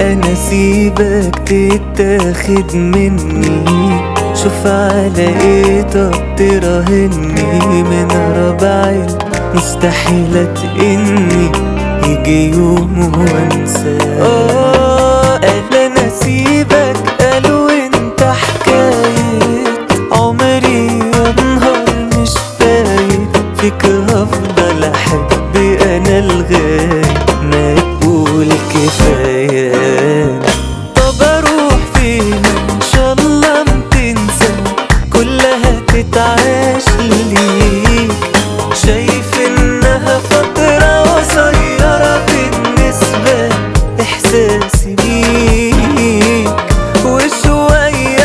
انا سيبك تتاخد مني شوف على ايه طب تراهني من ربع مستحيل اني يجي يوم وانساك اه قال انا سيبك قالوا انت حكاية عمري يا نهار مش فايت فيك هفضل احب انا لغاية ما تقول كفاية طب اروح فين ان شاء الله ما تنسى كلها تتعاش ليك شايف انها فترة قصيرة بالنسبة احساسي بيك وشوية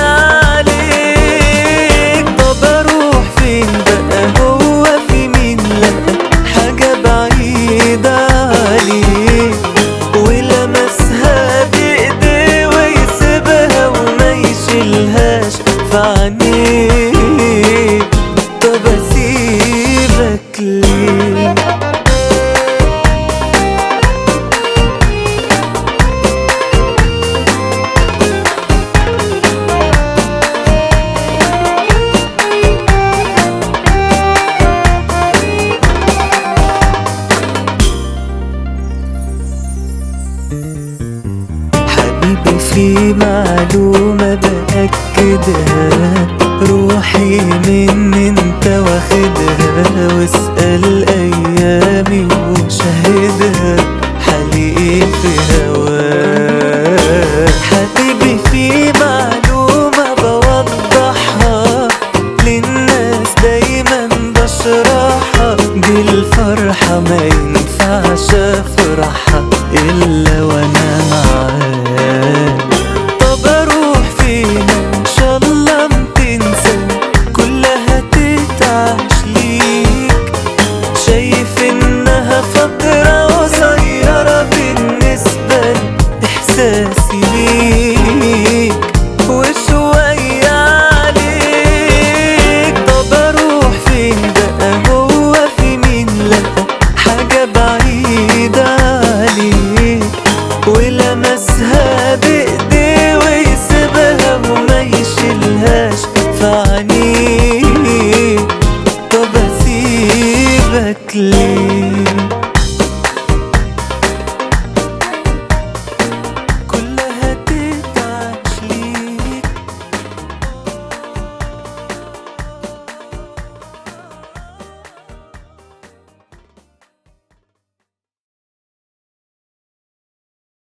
عليك طب اروح فين بقى هو في مين لا حاجة بعيدة عليك ولمسها بايديه ويسيبها وما يشيلهاش في عينيه طب اسيبك ليه حبيبي في معلومة بأكدها روحي من انت واخدها واسأل أيامي وشاهدها حالي ايه في هواك حبيبي في معلومة بوضحها للناس دايما بشرحها دي الفرحة ما ينفعش افرحها الا وانا معاك طب اروح فين ان شاء الله ما تنسى كلها تتعاش ليك شايف انها فترة قصيرة بالنسبة لاحساسي بيك وشوية عليك طب اروح فين بقى هو في مين لا حاجة بعيدة عليك ولمسها بايديه ويسيبها وما يشيلهاش في عينيه طب اسيبك ليه